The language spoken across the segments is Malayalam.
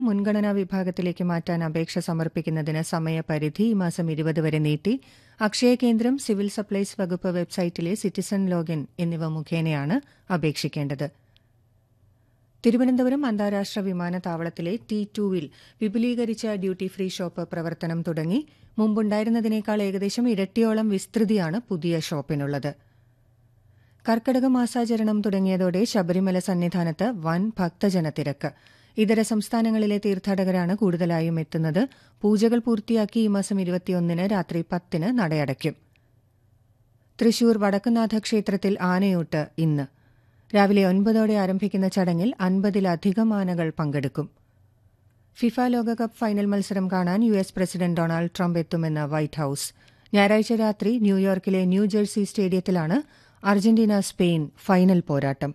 മുൻഗണനാ വിഭാഗത്തിലേക്ക് മാറ്റാൻ അപേക്ഷ സമർപ്പിക്കുന്നതിന് സമയപരിധി ഈ മാസം ഇരുപത് വരെ നീട്ടി അക്ഷയ കേന്ദ്രം സിവിൽ സപ്ലൈസ് വകുപ്പ് വെബ്സൈറ്റിലെ സിറ്റിസൺ ലോഗിൻ എന്നിവ മുഖേനയാണ് അപേക്ഷിക്കേണ്ടത് തിരുവനന്തപുരം അന്താരാഷ്ട്ര വിമാനത്താവളത്തിലെ ടി ടുവിൽ വിപുലീകരിച്ച ഡ്യൂട്ടി ഫ്രീ ഷോപ്പ് പ്രവർത്തനം തുടങ്ങി മുമ്പുണ്ടായിരുന്നതിനേക്കാൾ ഏകദേശം ഇരട്ടിയോളം വിസ്തൃതിയാണ് പുതിയ ഷോപ്പിനുള്ളത് കർക്കടക മാസാചരണം തുടങ്ങിയതോടെ ശബരിമല സന്നിധാനത്ത് വൻ ഭക്തജനത്തിരക്ക് ഇതര സംസ്ഥാനങ്ങളിലെ തീർത്ഥാടകരാണ് കൂടുതലായും എത്തുന്നത് പൂജകൾ പൂർത്തിയാക്കി ഈ മാസം ഇരുപത്തിയൊന്നിന് രാത്രി പത്തിന് നടയടയ്ക്കും തൃശൂർ വടക്കുന്നാഥ ക്ഷേത്രത്തിൽ ആനയൂട്ട് ഇന്ന് രാവിലെ ഒൻപതോടെ ആരംഭിക്കുന്ന ചടങ്ങിൽ അൻപതിലധികം ആനകൾ പങ്കെടുക്കും ഫിഫ ലോകകപ്പ് ഫൈനൽ മത്സരം കാണാൻ U S president Donald Trump എത്തുമെന്ന് വൈറ്റ് ഹൌസ് ഞായറാഴ്ച രാത്രി ന്യൂയോർക്കിലെ ന്യൂജേഴ്സി സ്റ്റേഡിയത്തിലാണ് അർജന്റീന സ്പെയിൻ ഫൈനൽ പോരാട്ടം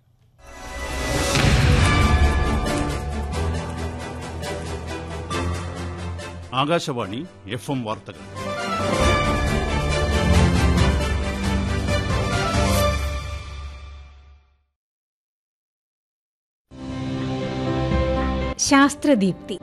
ആകാശവാണി എഫ് എം വാർത്തകൾ ശാസ്ത്രദീപ്തി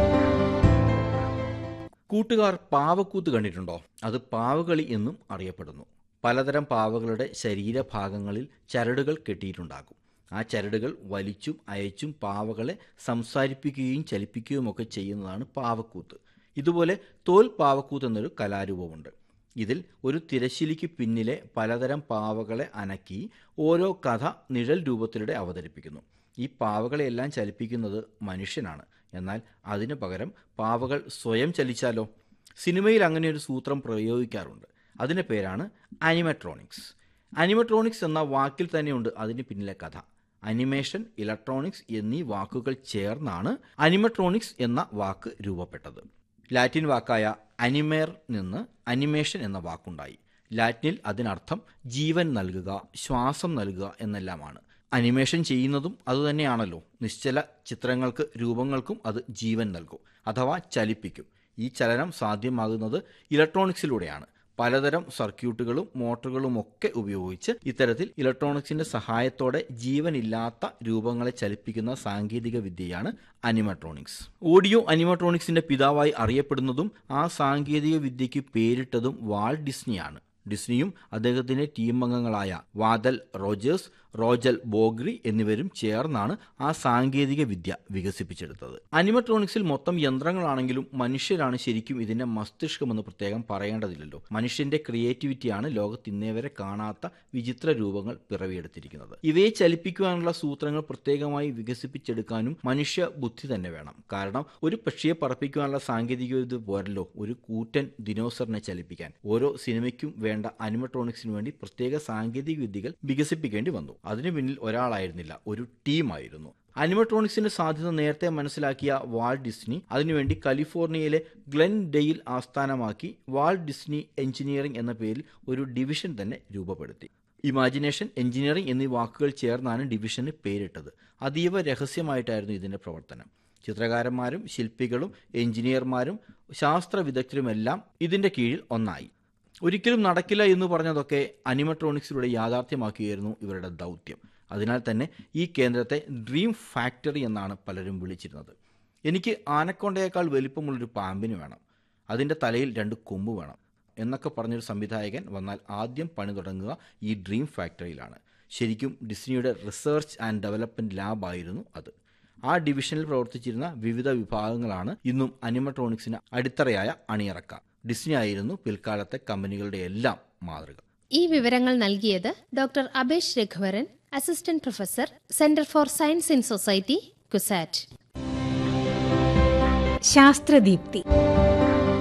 കൂട്ടുകാർ പാവക്കൂത്ത് കണ്ടിട്ടുണ്ടോ അത് പാവകളി എന്നും അറിയപ്പെടുന്നു പലതരം പാവകളുടെ ശരീരഭാഗങ്ങളിൽ ചരടുകൾ കെട്ടിയിട്ടുണ്ടാകും ആ ചരടുകൾ വലിച്ചും അയച്ചും പാവകളെ സംസാരിപ്പിക്കുകയും ചലിപ്പിക്കുകയുമൊക്കെ ചെയ്യുന്നതാണ് പാവക്കൂത്ത് ഇതുപോലെ തോൽ പാവക്കൂത്ത് എന്നൊരു കലാരൂപമുണ്ട് ഇതിൽ ഒരു തിരശ്ശീലിക്ക് പിന്നിലെ പലതരം പാവകളെ അനക്കി ഓരോ കഥ നിഴൽ രൂപത്തിലൂടെ അവതരിപ്പിക്കുന്നു ഈ പാവകളെയെല്ലാം ചലിപ്പിക്കുന്നത് മനുഷ്യനാണ് എന്നാൽ അതിനു പകരം പാവകൾ സ്വയം ചലിച്ചാലോ സിനിമയിൽ അങ്ങനെ ഒരു സൂത്രം പ്രയോഗിക്കാറുണ്ട് അതിൻ്റെ പേരാണ് അനിമട്രോണിക്സ് അനിമട്രോണിക്സ് എന്ന വാക്കിൽ തന്നെയുണ്ട് അതിന് പിന്നിലെ കഥ അനിമേഷൻ ഇലക്ട്രോണിക്സ് എന്നീ വാക്കുകൾ ചേർന്നാണ് അനിമട്രോണിക്സ് എന്ന വാക്ക് രൂപപ്പെട്ടത് ലാറ്റിൻ വാക്കായ അനിമേർ നിന്ന് അനിമേഷൻ എന്ന വാക്കുണ്ടായി ലാറ്റിനിൽ അതിനർത്ഥം ജീവൻ നൽകുക ശ്വാസം നൽകുക എന്നെല്ലാമാണ് അനിമേഷൻ ചെയ്യുന്നതും അതുതന്നെയാണല്ലോ നിശ്ചല ചിത്രങ്ങൾക്ക് രൂപങ്ങൾക്കും അത് ജീവൻ നൽകും അഥവാ ചലിപ്പിക്കും ഈ ചലനം സാധ്യമാകുന്നത് ഇലക്ട്രോണിക്സിലൂടെയാണ് പലതരം സർക്യൂട്ടുകളും മോട്ടോറുകളും ഒക്കെ ഉപയോഗിച്ച് ഇത്തരത്തിൽ ഇലക്ട്രോണിക്സിന്റെ സഹായത്തോടെ ജീവനില്ലാത്ത രൂപങ്ങളെ ചലിപ്പിക്കുന്ന സാങ്കേതിക വിദ്യയാണ് അനിമട്രോണിക്സ് ഓഡിയോ അനിമട്രോണിക്സിന്റെ പിതാവായി അറിയപ്പെടുന്നതും ആ സാങ്കേതിക വിദ്യയ്ക്ക് പേരിട്ടതും വാൾ ഡിസ്നിയാണ് ഡിസ്നിയും അദ്ദേഹത്തിന്റെ ടീം അംഗങ്ങളായ വാദൽ റോജേഴ്സ് റോജൽ ബോഗ്രി എന്നിവരും ചേർന്നാണ് ആ സാങ്കേതിക വിദ്യ വികസിപ്പിച്ചെടുത്തത് അനിമട്രോണിക്സിൽ മൊത്തം യന്ത്രങ്ങളാണെങ്കിലും മനുഷ്യരാണ് ശരിക്കും ഇതിന്റെ മസ്തിഷ്കമെന്ന് പ്രത്യേകം പറയേണ്ടതില്ലല്ലോ മനുഷ്യന്റെ ക്രിയേറ്റിവിറ്റിയാണ് ലോകത്ത് ഇന്നേവരെ കാണാത്ത വിചിത്ര രൂപങ്ങൾ പിറവിയെടുത്തിരിക്കുന്നത് ഇവയെ ചലിപ്പിക്കുവാനുള്ള സൂത്രങ്ങൾ പ്രത്യേകമായി വികസിപ്പിച്ചെടുക്കാനും മനുഷ്യ ബുദ്ധി തന്നെ വേണം കാരണം ഒരു പക്ഷിയെ പറപ്പിക്കുവാനുള്ള സാങ്കേതിക വിദ്യ പോരല്ലോ ഒരു കൂറ്റൻ ദിനോസറിനെ ചലിപ്പിക്കാൻ ഓരോ സിനിമയ്ക്കും വേണ്ട അനിമട്രോണിക്സിന് വേണ്ടി പ്രത്യേക സാങ്കേതിക വിദ്യകൾ വികസിപ്പിക്കേണ്ടി വന്നു അതിനു പിന്നിൽ ഒരാളായിരുന്നില്ല ഒരു ടീമായിരുന്നു അനിമട്രോണിക്സിന്റെ സാധ്യത നേരത്തെ മനസ്സിലാക്കിയ വാൾ ഡിസ്നി അതിനുവേണ്ടി കാലിഫോർണിയയിലെ ഗ്ലെൻ ഡെയിൽ ആസ്ഥാനമാക്കി വാൾ ഡിസ്നി എഞ്ചിനീയറിംഗ് എന്ന പേരിൽ ഒരു ഡിവിഷൻ തന്നെ രൂപപ്പെടുത്തി ഇമാജിനേഷൻ എഞ്ചിനീയറിംഗ് എന്നീ വാക്കുകൾ ചേർന്നാണ് ഡിവിഷന് പേരിട്ടത് അതീവ രഹസ്യമായിട്ടായിരുന്നു ഇതിന്റെ പ്രവർത്തനം ചിത്രകാരന്മാരും ശില്പികളും എഞ്ചിനീയർമാരും ശാസ്ത്ര വിദഗ്ധരുമെല്ലാം ഇതിന്റെ കീഴിൽ ഒന്നായി ഒരിക്കലും നടക്കില്ല എന്ന് പറഞ്ഞതൊക്കെ അനിമട്രോണിക്സിലൂടെ യാഥാർത്ഥ്യമാക്കുകയായിരുന്നു ഇവരുടെ ദൗത്യം അതിനാൽ തന്നെ ഈ കേന്ദ്രത്തെ ഡ്രീം ഫാക്ടറി എന്നാണ് പലരും വിളിച്ചിരുന്നത് എനിക്ക് ആനക്കൊണ്ടയേക്കാൾ വലിപ്പമുള്ളൊരു പാമ്പിന് വേണം അതിൻ്റെ തലയിൽ രണ്ട് കൊമ്പ് വേണം എന്നൊക്കെ പറഞ്ഞൊരു സംവിധായകൻ വന്നാൽ ആദ്യം പണി തുടങ്ങുക ഈ ഡ്രീം ഫാക്ടറിയിലാണ് ശരിക്കും ഡിസ്നിയുടെ റിസർച്ച് ആൻഡ് ഡെവലപ്മെൻറ്റ് ലാബായിരുന്നു അത് ആ ഡിവിഷനിൽ പ്രവർത്തിച്ചിരുന്ന വിവിധ വിഭാഗങ്ങളാണ് ഇന്നും അനിമട്രോണിക്സിന് അടിത്തറയായ അണിയറക്ക ഡിസ്നി ആയിരുന്നു പിൽക്കാലത്തെ കമ്പനികളുടെ എല്ലാം മാതൃക ഈ വിവരങ്ങൾ നൽകിയത് doctor Abesh Raghuvaran assistant professor centre for science in society CUSAT ശാസ്ത്രദീപ്തി